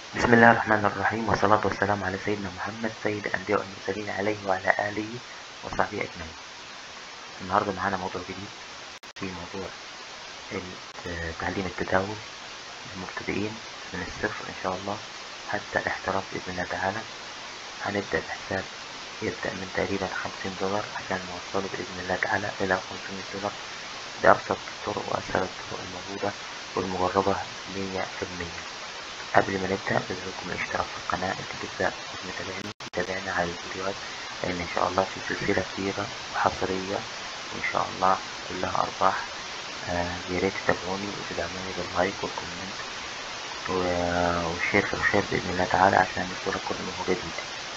بسم الله الرحمن الرحيم والصلاة والسلام على سيدنا محمد سيد الأنبياء والمرسلين عليه وعلى آله وصحبه أجمعين النهاردة معانا موضوع جديد في موضوع ال- تعليم التداول للمبتدئين من الصفر إن شاء الله حتى الاحتراف بإذن الله تعالى هنبدأ بحساب يبدأ من تقريبا خمسين دولار عشان نوصله بإذن الله تعالى إلى خمسمية دولار بأبسط الطرق وأسهل الطرق الموجودة والمجربة مية في المية قبل ما نبدأ بذلكم الاشتراك في القناة انت تبدأ متابعني تابعنا على الفيديوهات لأن إن شاء الله في سلسلة كبيرة وحصرية وإن شاء الله كلها أرباح آه يا ريت تتابعوني وتدعموني باللايك والكومنت و- والشير في الخير بإذن الله تعالى عشان يوصلك كل ما هو جديد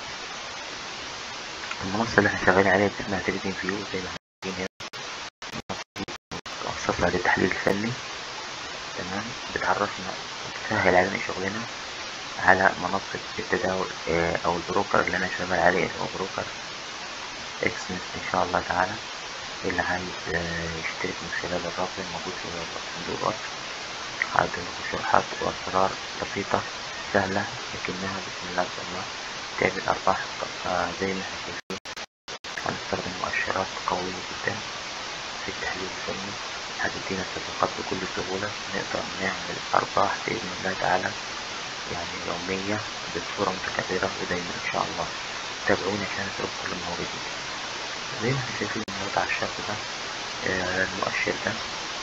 المنصة اللي احنا شغالين عليها اسمها تريدين فيو زي ما احنا شايفين هنا مخصصة للتحليل الفني تمام بتعرفنا وتسهل علينا شغلنا على منصة التداول آه، أو البروكر اللي أنا شغال عليه هو بروكر إكسنس إن شاء الله تعالى اللي عايز آه، يشترك من خلال الرابط الموجود في صندوق الوصف هقدم لكم شروحات وأسرار بسيطة سهلة لكنها بسم الله ما شاء الله تعمل أرباح آه، زي ما احنا شايفين هنستخدم مؤشرات قوية جدا في التحليل الفني هتدينا صفقات بكل سهولة نقدر نعمل أرباح بإذن الله تعالى يعني يومية بصورة متكررة ودايما إن شاء الله تابعوني عشان تشوفوا كل ما هو جديد زي ما احنا شايفين النهاردة على الشرط ده آه، المؤشر ده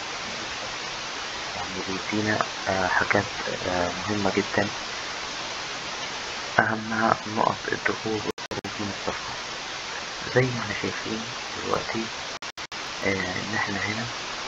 يعني بيدينا آه، حاجات آه، مهمة جدا أهمها نقط الدخول والخروج من الصفقة زي ما احنا شايفين دلوقتي آه، إن احنا هنا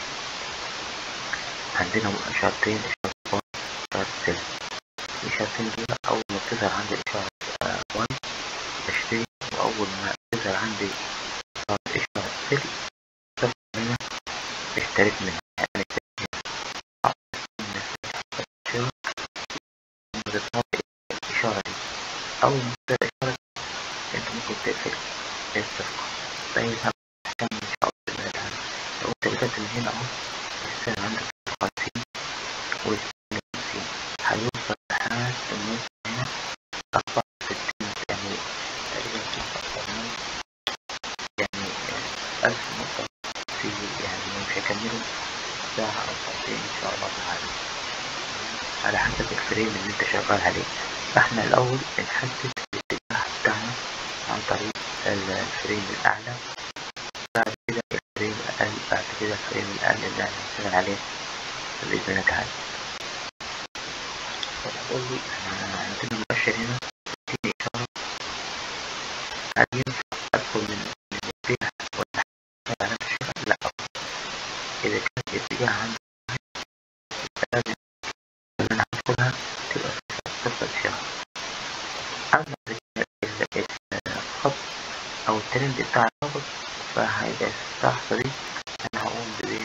عندنا إشارتين إشارة باي وإشارة سيل الإشارتين دول أول ما بتظهر عندي إشارة آه، باي بشتري وأول ما تظهر عندي إشارة إشارة سيل بس هنا اشتريت منها يعني اشتريت منها الإشارة لما تظهر الإشارة دي أول ما تظهر الإشارة دي أنت ممكن تقفل الصفقة زي ما هكمل إن شاء الله بإذن الله تعالى لو أنت بدأت من هنا أهو السعر عندك خمسين واثنين وخمسين هيوصل لحد النص هنا أربعة وستين يعني تقريبا أكتر من يعني ألف نقطة في يعني مش هيكملوا ساعة أو ساعتين إن شاء الله تعالى على حسب الفريم اللي أنت شغال عليه فإحنا الأول بنحدد الاتجاه بتاعنا عن طريق الفريم الأعلى بعد كده الفريم الأقل بعد كده الفريم الأقل اللي احنا هنشتغل عليه بإذن الله تعالى فتقول لي احنا عندنا مؤشر هنا اديني إشارة هل ينفع أدخل من من البيع ولا أحافظ على الشراء؟ لا إذا كان الاتجاه عندي لازم إن أنا أدخلها تبقى صفر شراء أما إذا كان ال- ال- الخط أو الترند بتاع الرابط فهيبقى في اللحظة دي أنا هقوم ببيع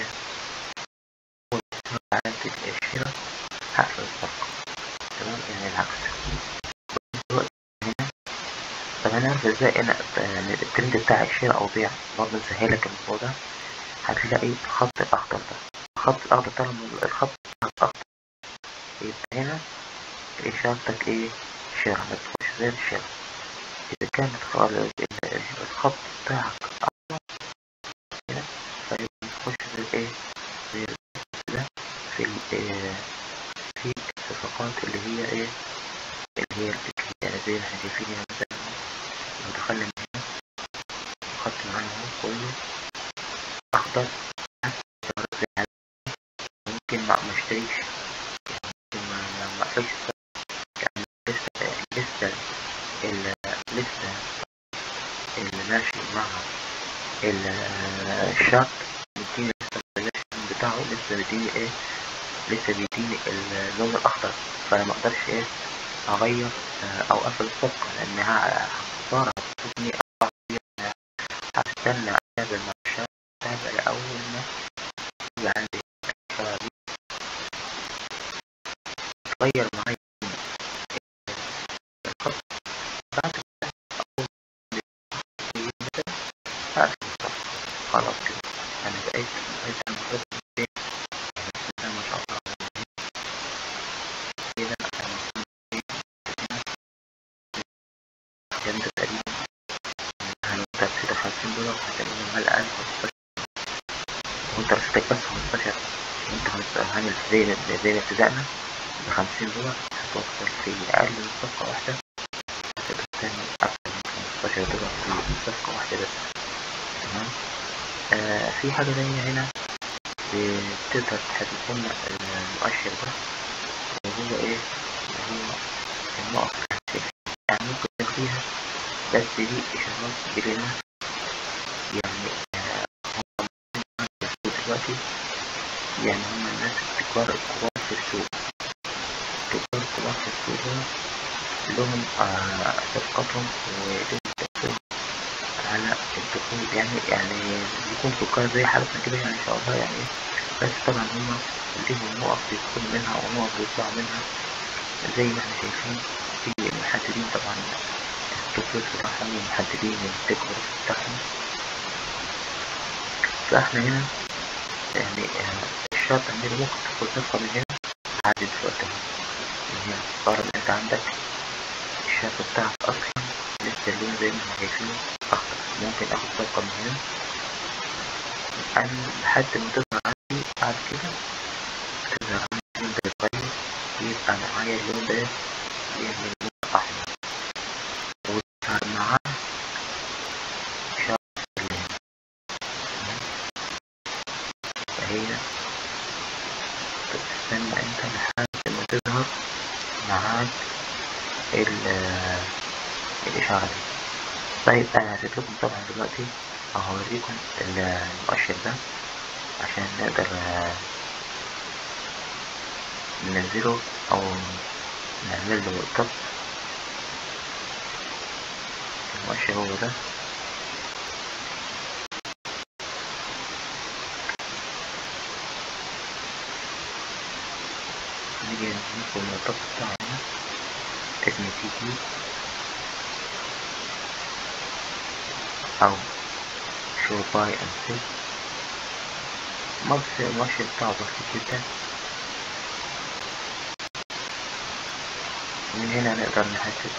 علامة الشراء هقفل الصفقة تمام يعني العكس دلوقتي هنا طب أنا عارف ازاي أنا يعني الترند بتاع الشراء أو بيع برضه نسهلك الموضوع ده هتلاقي الخط الأخضر ده الخط الأخضر طالما الخط بتاعك أخضر يبقى هنا إشارتك إيه شراء ما تخش غير الشراء إذا كانت خ- ال- ال- الخط بتاعك أحمر هنا فيبقى تخش غير إيه غير ده في ال- آه، في الصفقات اللي هي إيه اللي هي البيك يعني زي ما احنا شايفين هنا مثلا لو دخلنا من هنا الخط معانا اهو كله أخضر ممكن ما ما اشتريش يعني ممكن ما ما ما اقفلش الصفقة. يعني لسه لسه ال- لسه اللي ماشي مع ال- الشرط مديني لسه الريليشن بتاعه لسه بيديني ايه لسه بيديني اللون الأخضر فأنا مقدرش ايه أغير آه، أو أقفل الصفقة لأنها خسارة هتفوتني أربعة أيام. هستنى أتابع مع الشرط أتابع لأول ما يجي عندي الإشارة دي تغير معايا الخط بعد كده أول ما يبدأ هقفل الصفقة خلاص كده أنا بقيت بقيت أنا بقيت إيه بسم الله ما شاء الله كده أنا الكلام ده تقريبا يعني انت رصيدك خمسين دولار هتعمل على الأقل خمستاشر وانت رصيدك بس خمستاشر وانت خمس- عامل زي ما- زي ما ابتدأنا بخمسين دولار هتوصل في أقل من صفقة واحدة تقدر تعمل أكتر من خمستاشر دولار في صفقة واحدة بس تمام آه في حاجة تانية هنا بتقدر تحدد لنا المؤشر ده اللي هو ايه اللي هو النقط الخلفية يعني ممكن نخليها بس دي إشارات بلنا يعني آه، هم دلوقتي يعني هم الناس الكبار الكبار في السوق الكبار الكبار في السوق دول لهم آه، صفقاتهم ولهم تأثيرهم على الدخول يعني يعني يكون تجار زي حالتنا كده يعني إن شاء الله يعني إيه بس طبعا هم ليهم نقط بيدخلوا منها ونقط بيطلعوا منها زي ما احنا شايفين في محددين طبعا التوب بتاعهم ومحددين التيك بتاعهم فاحنا هنا يعني آه، الشرط عندنا ممكن تاخد صفقة من هنا عدد في وقتها من هنا فرض انت عندك الشرط بتاعك اصلا لسه اللون زي ما احنا شايفين اخضر ممكن اخد صفقة من هنا أن لحد ما تظهر عندي بعد كده تظهر عندي اللون ده يتغير يبقى معايا اللون ده يعمل لون أحمر ويظهر معاه شرط اللون تمام؟ فهي تستنى انت لحد ما تظهر معاك ال- الإشارة دي طيب أنا هسيب لكم طبعا دلوقتي أو هوريكم المؤشر ده عشان نقدر آه، ننزله أو نعمل له ضبط المؤشر هو ده نيجي ندخل الضبط بتاعنا اسم تي تي أو شو باي أند سيل مصر المؤشر بتاعه بسيط جدا من هنا نقدر نحدد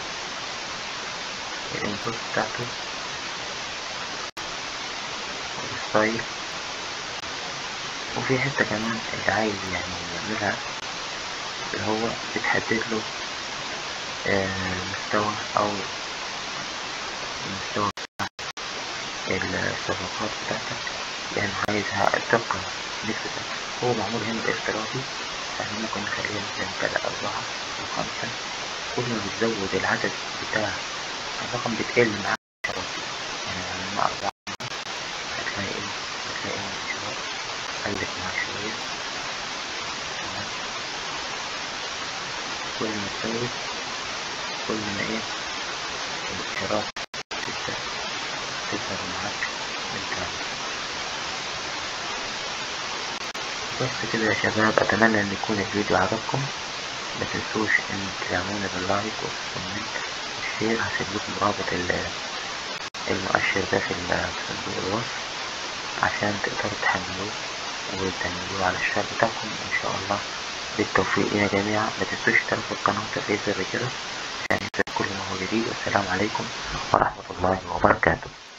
الانبوت بتاعته والستايل وفي حتة كمان اللي عايز يعني يعملها اللي هو بتحدد له آه، مستوى أو المستوى بتاع الصفقات بتاعتك يعني عايزها تبقى نسبة هو معمول هنا بافتراضي فاحنا ممكن نخليها مثلا كده أربعة أو خمسة كل ما بتزود العدد بتاع الرقم بتقل مع الإشارات يعني مع أربعة هتلاقي إيه هتلاقي إن الإشارات قلت معاك شوية تمام كل ما تزود كل ما إيه الإشارات تبدأ تظهر معاك من تاني بس كده يا شباب أتمنى أن يكون الفيديو عجبكم ما تنسوش ان تدعمونا باللايك والكومنت والشير هسيب لكم رابط ال- المؤشر ده في ال- في صندوق الوصف عشان تقدروا تحملوه وتعملوه على الشات بتاعكم ان شاء الله بالتوفيق يا جميع ما تنسوش تشتركوا في القناة وتفعيل زر كده عشان يصير كل ما هو جديد والسلام عليكم ورحمة الله وبركاته